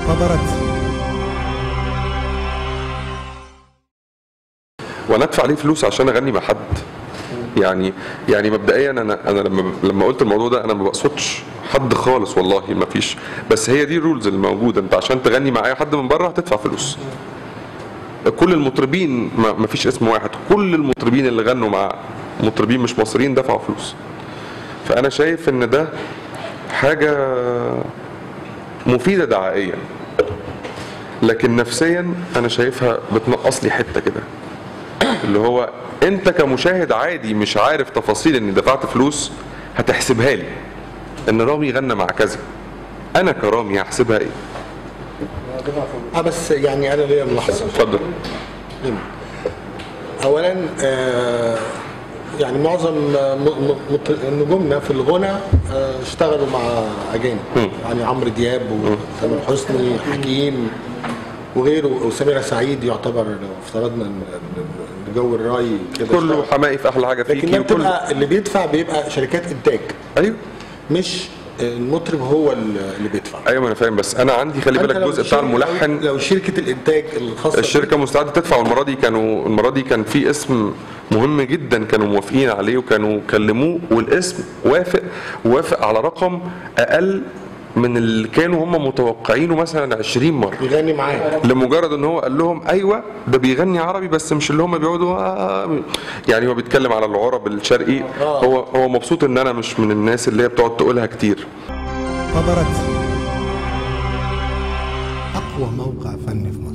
انتظرت وانا ادفع عليه فلوس عشان اغني مع حد يعني يعني مبدئيا انا انا لما لما قلت الموضوع ده انا ما بقصدش حد خالص والله ما فيش بس هي دي الرولز اللي موجوده انت عشان تغني مع اي حد من بره هتدفع فلوس كل المطربين ما ما فيش اسم واحد كل المطربين اللي غنوا مع مطربين مش مصريين دفعوا فلوس فانا شايف ان ده حاجه مفيده دعائيا لكن نفسيا انا شايفها بتنقص لي حته كده اللي هو انت كمشاهد عادي مش عارف تفاصيل اني دفعت فلوس هتحسبها لي ان رامي غنى مع كذا انا كرامي هحسبها ايه اه بس يعني انا ليا ملاحظه اتفضل اولا آه يعني معظم آه، م- م- مط- نجومنا في الغنى آه اشتغلوا مع اجانب يعني عمرو دياب وتامر حسني حكيم وغيره وسميرة سعيد يعتبر لو افترضنا ان إن جو الراي كده كله اشتغل. حماقي في احلى حاجه لكن فيكي ما وكله بتبقى اللي بيدفع بيبقى شركات انتاج ايوه مش المطرب هو اللي بيدفع ايوه ما انا فاهم بس انا عندي خلي بالك أنت لو الجزء بتاع شركة- الملحن لو شركه الانتاج الخاصه الشركه مستعده تدفع والمره دي كانوا المره دي كان في اسم مهم جدا كانوا موافقين عليه وكانوا كلموه والاسم وافق وافق على رقم اقل من اللي كانوا هم متوقعينه مثلا 20 مره بيغني معاه لمجرد ان هو قال لهم ايوه ده بيغني عربي بس مش اللي هم بيقعدوا آه يعني هو بيتكلم على العرب الشرقي آه. هو هو مبسوط ان انا مش من الناس اللي هي بتقعد تقولها كتير انتظرت أقوى موقع فني في